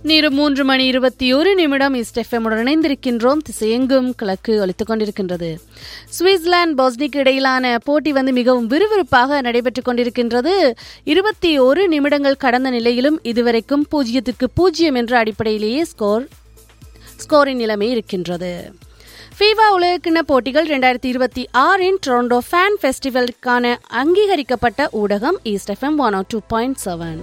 நேரு மூன்று மணி இருபத்தி ஒரு நிமிடம் இஸ்டெஃபமுடன் இணைந்திருக்கின்றோம் திசையெங்கும் கிழக்கு ஒலித்துக் கொண்டிருக்கின்றது சுவிட்சர்லாந்து போஸ்னிக்கு இடையிலான போட்டி வந்து மிகவும் விறுவிறுப்பாக நடைபெற்றுக் கொண்டிருக்கின்றது இருபத்தி ஒரு நிமிடங்கள் கடந்த நிலையிலும் இதுவரைக்கும் பூஜ்ஜியத்திற்கு பூஜ்ஜியம் என்ற அடிப்படையிலேயே ஸ்கோர் ஸ்கோரின் நிலைமை இருக்கின்றது ஃபீவா உலகக்கிண்ண போட்டிகள் இரண்டாயிரத்தி இருபத்தி ஆறின் டொரண்டோ ஃபேன் ஃபெஸ்டிவலுக்கான அங்கீகரிக்கப்பட்ட ஊடகம் east FM one two point seven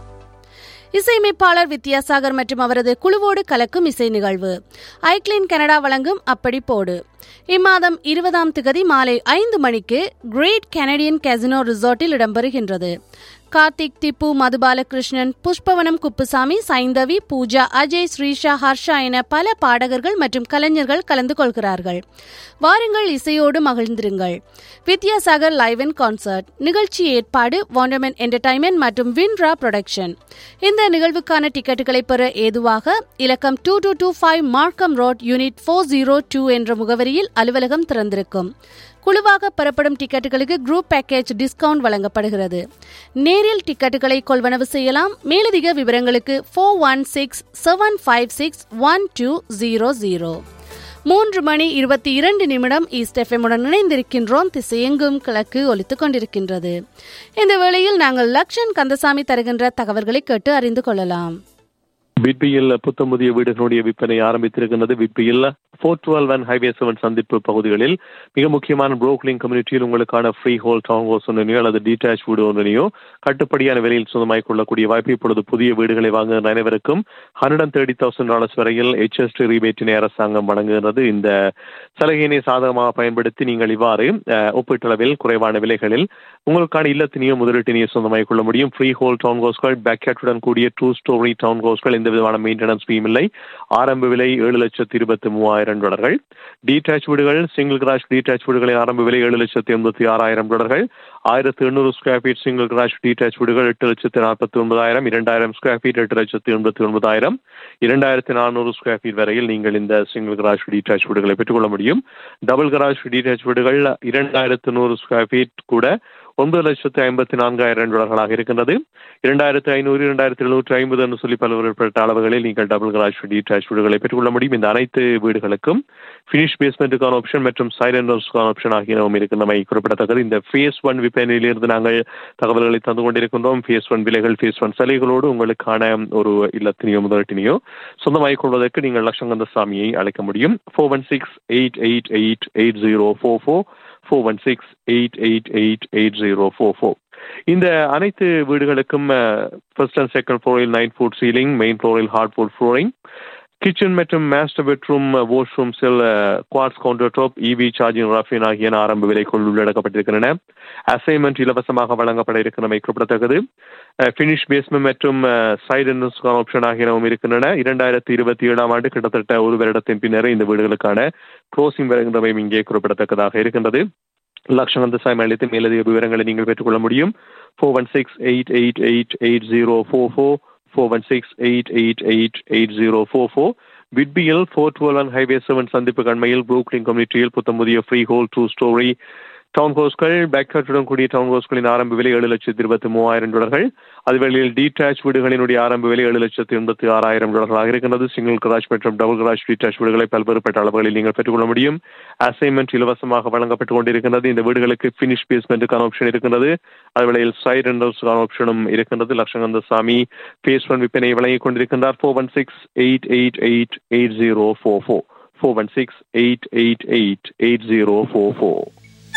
இசையமைப்பாளர் வித்யாசாகர் மற்றும் அவரது குழுவோடு கலக்கும் இசை நிகழ்வு ஐக்ளின் கனடா வழங்கும் அப்படி போடு இம்மாதம் இருபதாம் திகதி மாலை ஐந்து மணிக்கு கிரேட் கனடியன் கசினோ ரிசார்ட்டில் இடம்பெறுகின்றது கார்த்திக் திப்பு மதுபாலகிருஷ்ணன் புஷ்பவனம் குப்புசாமி சைந்தவி பூஜா அஜய் ஸ்ரீஷா ஹர்ஷா என பல பாடகர்கள் மற்றும் கலைஞர்கள் கலந்து கொள்கிறார்கள் வாருங்கள் இசையோடு மகிழ்ந்திருங்கள் வித்யாசாகர் லைவ் இன் கான்சர்ட் நிகழ்ச்சி ஏற்பாடு வாண்டர்மென் என்டர்டைன்மெண்ட் மற்றும் வின்ரா ப்ரொடக்ஷன் இந்த நிகழ்வுக்கான டிக்கெட்டுகளை பெற ஏதுவாக இலக்கம் two two two five Markham road unit four zero two என்ற முகவரியில் அலுவலகம் திறந்திருக்கும் குழுவாக பெறப்படும் டிக்கெட்டுகளுக்கு குரூப் பேக்கேஜ் டிஸ்கவுண்ட் வழங்கப்படுகிறது நேரில் டிக்கெட்டுகளை கொள்வனவு செய்யலாம் மேலதிக விவரங்களுக்கு four one six seven five six one two zero zero மூன்று மணி இருபத்தி இரண்டு நிமிடம் ஈஸ்ட் எஃப்எம்முடன் இணைந்திருக்கின்றோம் திசையெங்கும் கிழக்கு ஒலித்துக் கொண்டிருக்கின்றது இந்த வேளையில் நாங்கள் லக்ஷன் கந்தசாமி தருகின்ற தகவல்களை கேட்டு அறிந்து கொள்ளலாம் விட்பியில் புத்தம் புதிய வீடுகளுடைய விற்பனை ஆரம்பித்திருக்கின்றது விட்பியில் four twelve one highway seven சந்திப்பு பகுதிகளில் மிக முக்கியமான புரோக்லிங் கம்யூனிட்டியில் உங்களுக்கான ஃப்ரீ ஹோல் டவுன் ஹவுஸ் ஒன்றையோ அல்லது டீடாச் வீடு ஒன்றையோ கட்டுப்படியான விலையில் சொந்தமாய் கொள்ளக்கூடிய வாய்ப்பு இப்பொழுது புதிய வீடுகளை வாங்குகிற அனைவருக்கும் hundred and thirty thousand dollars வரையில் ஹெச்எஸ்டி ரீபேட்டினை அரசாங்கம் வழங்குகிறது இந்த சலுகையினை சாதகமாக பயன்படுத்தி நீங்கள் இவ்வாறு ஒப்பீட்டளவில் குறைவான விலைகளில் உங்களுக்கான இல்லத்தினையோ முதலீட்டினையோ சொந்தமாய் கொள்ள முடியும் ஃப்ரீ ஹோல் டவுன் ஹவுஸ்கள் பேக்கேட்டுடன் கூடிய டூ ஸ்டோரி டவுன் ஹவுஸ்கள் எந்த விதமான மெயின்டெனன்ஸ் ஃபீம் இல்லை ஆரம்ப விலை ஏழு லட்சத்தி இருபத்தி மூவாயிரம் டாலர்கள் டீடாச் வீடுகள் சிங்கிள் கிராஷ் டீடாச் வீடுகளின் ஆரம்ப விலை ஏழு லட்சத்தி எண்பத்தி ஆறாயிரம் டாலர்கள் ஆயிரத்தி எண்ணூறு square feet single garage detached வீடுகள் எட்டு லட்சத்தி நாற்பத்தி ஒன்பதாயிரம் இரண்டாயிரம் ஸ்கொயர் ஃபீட் எட்டு லட்சத்தி எண்பத்தி ஒன்பதாயிரம் இரண்டாயிரத்தி நானூறு ஸ்கொயர் ஃபீட் வரையில் நீங்கள் இந்த சிங்கிள் கிராஷ் டீடாச் வீடுகளை பெற்றுக்கொள்ள முடியும் டபுள் கிராஷ் டீடாச் வீடுகள் இரண்டாயிரத்து நூறு ஸ்கொயர் ஃபீட் கூட ஒன்பது லட்சத்து ஐம்பத்தி நான்காயிரம் டாலர்களாக இருக்கின்றது இரண்டாயிரத்து ஐநூறு இரண்டாயிரத்தி எழுநூற்றி ஐம்பது என்று சொல்லி பல்வேறுபட்ட அளவுகளில் நீங்கள் டபுள் கிராஷ் டீடாச் வீடுகளை பெற்றுக்கொள்ள முடியும் இந்த அனைத்து வீடுகளுக்கும் ஃபினிஷ் பேஸ்மெண்ட்டுக்கான ஆப்ஷன் மற்றும் சைலண்ட் ஹவுஸ்க்கான ஆப்ஷன் ஆகியனவும் இருக்கின்றமை குறிப்பிடத்தக்கது இந்த ஃபேஸ் ஒன் விற்பனையிலிருந்து நாங்கள் தகவல்களை தந்து கொண்டிருக்கின்றோம் ஃபேஸ் ஒன் விலைகள் ஃபேஸ் ஒன் சலுகைகளோடு உங்களுக்கான ஒரு இல்லத்தினையோ முதலீட்டினையோ சொந்தமாகிக் கொள்வதற்கு நீங்கள் லட்சங்கந்த சாமியை அழைக்க முடியும் four one six eight eight eight eight zero four four four one six eight eight eight eight zero four four இந்த அனைத்து வீடுகளுக்கும் ஃபர்ஸ்ட் அண்ட் செகண்ட் ஃப்ளோரில் நைன் ஃபுட் சீலிங் மெயின் ஃப்ளோரில் ஹார்ட் ஃபுட் ஃப்ளோரிங் கிச்சன் மற்றும் master bedroom வாஷ்ரூம்ஸில் quartz counter top EV charging rough in ஆகிய ஆரம்ப விலைக்குள் உள்ளடக்கப்பட்டிருக்கின்றன அசைன்மெண்ட் இலவசமாக வழங்கப்பட இருக்கிறமை குறிப்பிடத்தக்கது ஃபினிஷ் பேஸ்மெண்ட் மற்றும் சைடு என்ட்ரன்ஸ்க்கான ஆப்ஷன் ஆகியனவும் இருக்கின்றன இரண்டாயிரத்தி இருபத்தி ஏழாம் ஆண்டு கிட்டத்தட்ட ஒரு வருடத்தின் பின்னரே இந்த வீடுகளுக்கான க்ளோசிங் வருகின்றமையும் இங்கே குறிப்பிடத்தக்கதாக இருக்கின்றது லட்சங்கந்த சாயம் அளித்து மேலதிக விவரங்களை நீங்கள் பெற்றுக்கொள்ள முடியும் four one six eight eight eight eight zero four four four one six eight eight eight eight zero four four விட்பியில் four twelve one highway seven சந்திப்பு கண்மையில் புரூக்லின் கம்யூனிட்டியில் புத்தம் புதிய freehold two storey town ஹவுஸ்கள் பேக்கட்டுடன் கூடிய town ஹவுஸ்களின் ஆரம்ப விலை ஏழு லட்சத்தி இருபத்தி மூவாயிரம் டாலர்கள் அதுவேளையில் டீடாச் வீடுகளினுடைய ஆரம்ப விலை ஏழு லட்சத்தி எண்பத்தி ஆறாயிரம் டாலர்களாக இருக்கின்றது சிங்கிள் கிராஷ் மற்றும் டபுள் கிராஷ் டீடாச் வீடுகளை பல்வேறுபட்ட அளவுகளில் நீங்கள் பெற்றுக்கொள்ள முடியும் அசைன்மெண்ட் இலவசமாக வழங்கப்பட்டுக் கொண்டிருக்கின்றது இந்த வீடுகளுக்கு ஃபினிஷ் பேஸ்மெண்ட்டுக்கான ஆப்ஷன் இருக்கின்றது அதுவேளையில் சைட் ரெண்டர்ஸ்க்கான ஆப்ஷனும் இருக்கின்றது லட்சங்கந்த சாமி பேஸ் ஒன் விற்பனை வழங்கிக் கொண்டிருக்கின்றார் four one six eight eight eight eight zero four four four one six eight eight eight eight zero four four